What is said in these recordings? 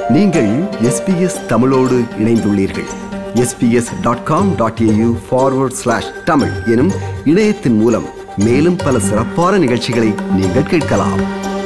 நீங்கள் எஸ்பிஎஸ் தமிழோடு இணைந்துள்ளீர்கள் SBS dot com dot AU forward slash Tamil எனும் இணையத்தின் மூலம் மேலும் பல சிறப்பான நிகழ்ச்சிகளை நீங்கள் கேட்கலாம்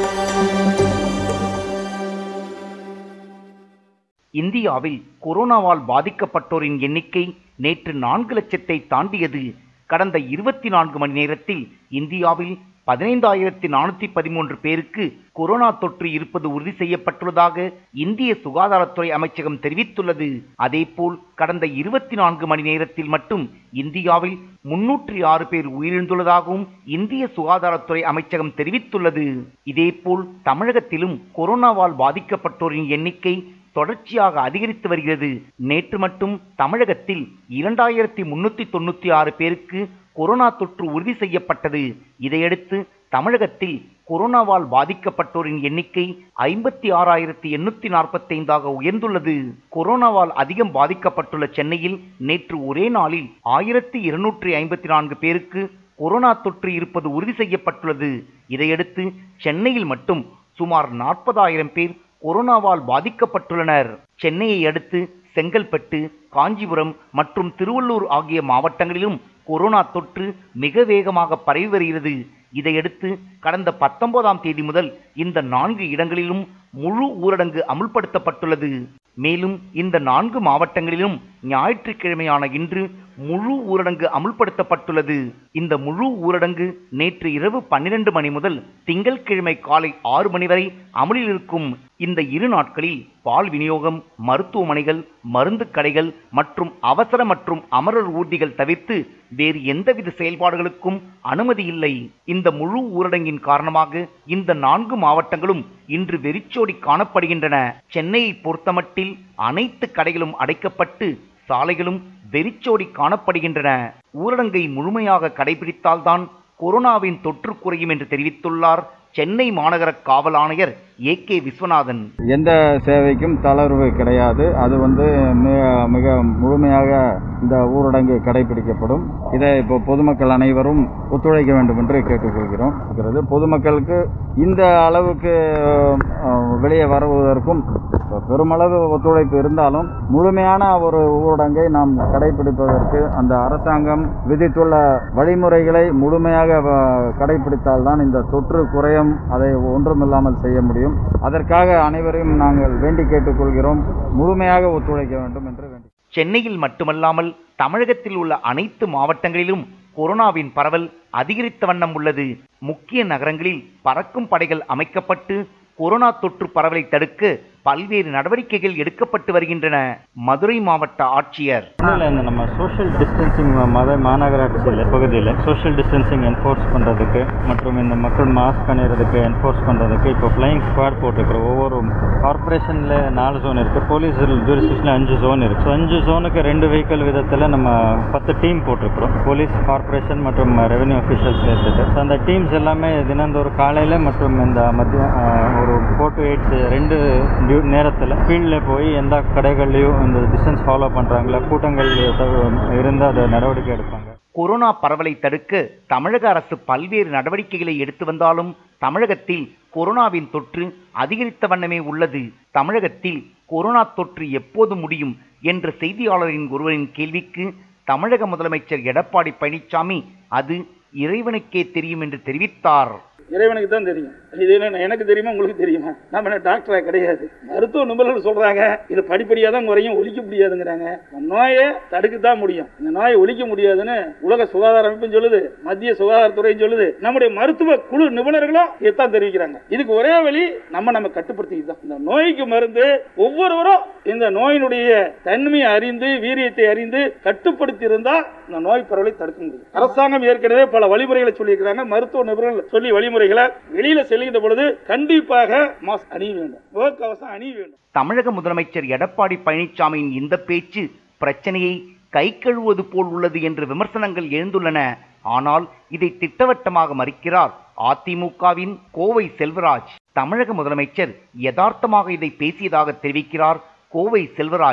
இந்தியாவில் கொரோனாவால் பாதிக்கப்பட்டோரின் எண்ணிக்கை நேற்று நான்கு லட்சத்தை தாண்டியது கடந்த இருபத்தி நான்கு மணி நேரத்தில் இந்தியாவில் பதினைந்தாயிரத்தி நானூத்தி பதிமூன்று பேருக்கு கொரோனா தொற்று இருப்பது உறுதி செய்யப்பட்டுள்ளதாக இந்திய சுகாதாரத்துறை அமைச்சகம் தெரிவித்துள்ளது அதேபோல் கடந்த இருபத்தி நான்கு மணி நேரத்தில் மட்டும் இந்தியாவில் முன்னூற்றி ஆறு பேர் உயிரிழந்துள்ளதாகவும் இந்திய சுகாதாரத்துறை அமைச்சகம் தெரிவித்துள்ளது இதேபோல் தமிழகத்திலும் கொரோனாவால் பாதிக்கப்பட்டோரின் எண்ணிக்கை தொடர்ச்சியாக அதிகரித்து வருகிறது நேற்று மட்டும் தமிழகத்தில் இரண்டாயிரத்தி முன்னூத்தி தொண்ணூத்தி ஆறு பேருக்கு கொரோனா தொற்று உறுதி செய்யப்பட்டது இதையடுத்து தமிழகத்தில் கொரோனாவால் பாதிக்கப்பட்டோரின் எண்ணிக்கை ஐம்பத்தி ஆறாயிரத்தி எண்ணூத்தி நாற்பத்தி ஐந்தாக உயர்ந்துள்ளது கொரோனாவால் அதிகம் பாதிக்கப்பட்டுள்ள சென்னையில் நேற்று ஒரே நாளில் ஆயிரத்தி இருநூற்றி ஐம்பத்தி நான்கு பேருக்கு கொரோனா தொற்று இருப்பது உறுதி செய்யப்பட்டுள்ளது இதையடுத்து சென்னையில் மட்டும் சுமார் நாற்பதாயிரம் பேர் கொரோனாவால் பாதிக்கப்பட்டுள்ளனர் சென்னையை அடுத்து செங்கல்பட்டு காஞ்சிபுரம் மற்றும் திருவள்ளூர் ஆகிய மாவட்டங்களிலும் கொரோனா தொற்று மிக வேகமாக பரவி வருகிறது இதையடுத்து கடந்த பத்தொன்பதாம் தேதி முதல் இந்த நான்கு இடங்களிலும் முழு ஊரடங்கு அமுல்படுத்தப்பட்டுள்ளது மேலும் இந்த நான்கு மாவட்டங்களிலும் ஞாயிற்றுக்கிழமையான இன்று முழு ஊரடங்கு அமுல்படுத்தப்பட்டுள்ளது இந்த முழு ஊரடங்கு நேற்று இரவு பன்னிரண்டு மணி முதல் திங்கட்கிழமை காலை ஆறு மணி வரை அமலில் இருக்கும் இந்த இரு நாட்களில் பால் விநியோகம் மருத்துவமனைகள் மருந்து கடைகள் மற்றும் அவசர மற்றும் அமரர் ஊர்திகள் தவிர்த்து வேறு எந்தவித செயல்பாடுகளுக்கும் அனுமதி இல்லை இந்த முழு ஊரடங்கின் காரணமாக இந்த நான்கு மாவட்டங்களும் இன்று வெறிச்சோடி காணப்படுகின்றன சென்னையை பொறுத்தமட்டில் அனைத்து கடைகளும் அடைக்கப்பட்டு சாலைகளும் வெறிச்சோடி காணப்படுகின்றன ஊரடங்கை முழுமையாக கடைபிடித்தால்தான் கொரோனாவின் தொற்று குறையும் என்று தெரிவித்துள்ளார் சென்னை மாநகர காவல் ஆணையர் ஏ கே விஸ்வநாதன் எந்த சேவைக்கும் தளர்வு கிடையாது அது வந்து மிக மிக முழுமையாக இந்த ஊரடங்கு கடைபிடிக்கப்படும் இதை இப்போ பொதுமக்கள் அனைவரும் ஒத்துழைக்க வேண்டும் என்று கேட்டுக்கொள்கிறோம் இருக்கிறது பொதுமக்களுக்கு இந்த அளவுக்கு அஹ், வெளியே வருவதற்கும் இப்ப பெருமளவு ஒத்துழைப்பு இருந்தாலும் முழுமையான ஒரு ஊரடங்கை நாம் கடைபிடிப்பதற்கு அந்த அரசாங்கம் விதித்துள்ள வழிமுறைகளை முழுமையாக அஹ், கடைபிடித்தால்தான் இந்த தொற்று குறையும் அதை ஒன்றுமில்லாமல் செய்ய முடியும் அதற்காக அனைவரையும் நாங்கள் வேண்டி கேட்டுக்கொள்கிறோம் முழுமையாக ஒத்துழைக்க வேண்டும் என்று வேண்டி சென்னையில் மட்டுமல்லாமல் தமிழகத்தில் உள்ள அனைத்து மாவட்டங்களிலும் கொரோனாவின் பரவல் அதிகரித்த வண்ணம் உள்ளது முக்கிய நகரங்களில் பறக்கும் படைகள் அமைக்கப்பட்டு கொரோனா தொற்று பரவலை தடுக்க பல்வேறு நடவடிக்கைகள் எடுக்கப்பட்டு வருகின்றன மதுரை மாவட்ட ஆட்சியர் இல்லை இந்த நம்ம சோஷியல் டிஸ்டன்சிங் மத மாநகராட்சியில் பகுதியில் சோஷியல் டிஸ்டன்சிங் என்ஃபோர்ஸ் பண்ணுறதுக்கு மற்றும் இந்த மக்கள் மாஸ்க் அணிகிறதுக்கு என்ஃபோர்ஸ் பண்ணுறதுக்கு இப்போ ஃப்ளைங் ஸ்குவாட் போட்டிருக்கிறோம் ஒவ்வொரு கார்ப்பரேஷனில் நாலு ஜோன் இருக்குது போலீஸ் ஜூரிஸ்டிக்ஷனில் அஞ்சு ஜோன் இருக்குது ஸோ அஞ்சு ஜோனுக்கு ரெண்டு வெஹிக்கிள் விதத்தில் நம்ம பத்து டீம் போட்டிருக்கிறோம் போலீஸ் கார்ப்பரேஷன் மற்றும் ரெவென்யூ அஃபிஷியல்ஸ் சேர்த்துட்டு ஸோ அந்த டீம்ஸ் எல்லாமே தினந்தோறும் காலையில் மற்றும் இந்த மத்திய ஆஹ், ஒரு ஃபோர் டு எயிட் ரெண்டு டியூ- நேரத்தில் ஃபீல்டில் போய் எந்த கடைகள்லையும் இந்த டிஸ்டன்ஸ் ஃபாலோ பண்ணுறாங்களா கூட்டங்கள் இருந்தால் அதை நடவடிக்கை எடுப்பாங்க கொரோனா பரவலை தடுக்க தமிழக அரசு பல்வேறு நடவடிக்கைகளை எடுத்து வந்தாலும் தமிழகத்தில் கொரோனாவின் தொற்று அதிகரித்த வண்ணமே உள்ளது தமிழகத்தில் கொரோனா தொற்று எப்போது முடியும் என்ற செய்தியாளரின் ஒருவரின் கேள்விக்கு தமிழக முதலமைச்சர் எடப்பாடி பழனிசாமி அது இறைவனுக்கே தெரியும் என்று தெரிவித்தார் இறைவனுக்கு தான் தெரியும் இது என்ன எனக்கு தெரியுமா உங்களுக்கு தெரியுமா நம்ம என்ன டாக்டரா கிடையாது மருத்துவ நிபுணர்கள் சொல்றாங்க இது படிப்படியாக தான் குறையும் ஒழிக்க முடியாதுங்கிறாங்க இந்த நோயை தடுக்க தான் முடியும் இந்த நோயை ஒழிக்க முடியாதுன்னு உலக சுகாதார அமைப்பும் சொல்லுது மத்திய சுகாதாரத்துறையும் சொல்லுது நம்முடைய மருத்துவ குழு நிபுணர்களும் இதைத்தான் தெரிவிக்கிறாங்க இதுக்கு ஒரே வழி நம்ம நம்ம கட்டுப்படுத்திக்கிட்டு தான் இந்த நோய்க்கு மருந்து ஒவ்வொருவரும் இந்த நோயினுடைய தன்மையை அறிந்து வீரியத்தை அறிந்து கட்டுப்படுத்தி இருந்தா இந்த நோய் பரவலை தடுக்க முடியும் அரசாங்கம் ஏற்கனவே பல வழிமுறைகளை சொல்லியிருக்கிறாங்க மருத்துவ நிபுணர்கள் சொல்லி வழிமுறைகளை வெளியில செல்கின்ற பொழுது கண்டிப்பாக மாஸ்க் அணிய வேண்டும் முகக்கவசம் அணிய வேண்டும் தமிழக முதலமைச்சர் எடப்பாடி பழனிசாமியின் இந்த பேச்சு பிரச்சனையை கை கழுவுவது போல் உள்ளது என்று விமர்சனங்கள் எழுந்துள்ளன ஆனால் இதை திட்டவட்டமாக மறுக்கிறார் அதிமுகவின் கோவை செல்வராஜ் தமிழக முதலமைச்சர் யதார்த்தமாக இதை பேசியதாக தெரிவிக்கிறார் கோவை செல்வராஜ்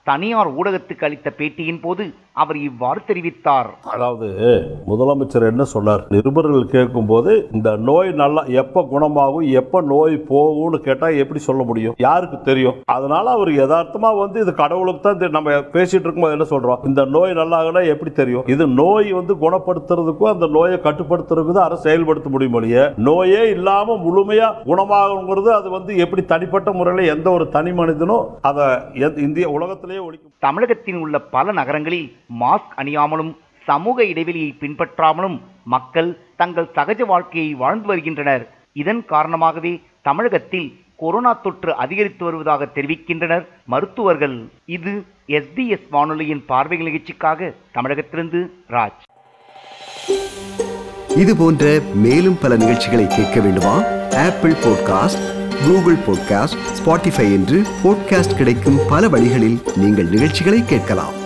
தனியார் ஊடகத்துக்கு அளித்த பேட்டியின் போது அவர் இவ்வாறு தெரிவித்தார் அதாவது முதலமைச்சர் என்ன சொன்னார் நிருபர்கள் கேட்கும்போது இந்த நோய் நல்லா எப்ப குணமாகும் எப்ப நோய் போகும்னு கேட்டா எப்படி சொல்ல முடியும் யாருக்கு தெரியும் அதனால அவர் யதார்த்தமா வந்து இது கடவுளுக்கு தான் தெரி- நம்ம பேசிட்டு இருக்கும்போது என்ன சொல்றோம் இந்த நோய் நல்லாகனா எப்படி தெரியும் இது நோய் வந்து குணப்படுத்துறதுக்கும் அந்த நோயை கட்டுப்படுத்துறதுக்கும் தான் அரசு செயல்படுத்த முடியும் ஒழிய நோயே இல்லாம முழுமையா குணமாகுங்கிறது அது வந்து எப்படி தனிப்பட்ட முறையில் எந்த ஒரு தனி மனிதனும் அதை எந்த- இந்திய உலகத்திலேயே ஒழிக்கும் தமிழகத்தில் உள்ள பல நகரங்களில் மாஸ்க் அணியாமலும் சமூக இடைவெளியை பின்பற்றாமலும் மக்கள் தங்கள் சகஜ வாழ்க்கையை வாழ்ந்து வருகின்றனர் இதன் காரணமாகவே தமிழகத்தில் கொரோனா தொற்று அதிகரித்து வருவதாக தெரிவிக்கின்றனர் மருத்துவர்கள் இது எஸ்பிஎஸ் வானொலியின் பார்வை நிகழ்ச்சிக்காக தமிழகத்திலிருந்து ராஜ் இது போன்ற மேலும் பல நிகழ்ச்சிகளை கேட்க வேண்டுமா Apple podcast Google podcast Spotify என்று பாட்காஸ்ட் கிடைக்கும் பல வழிகளில் நீங்கள் நிகழ்ச்சிகளை கேட்கலாம்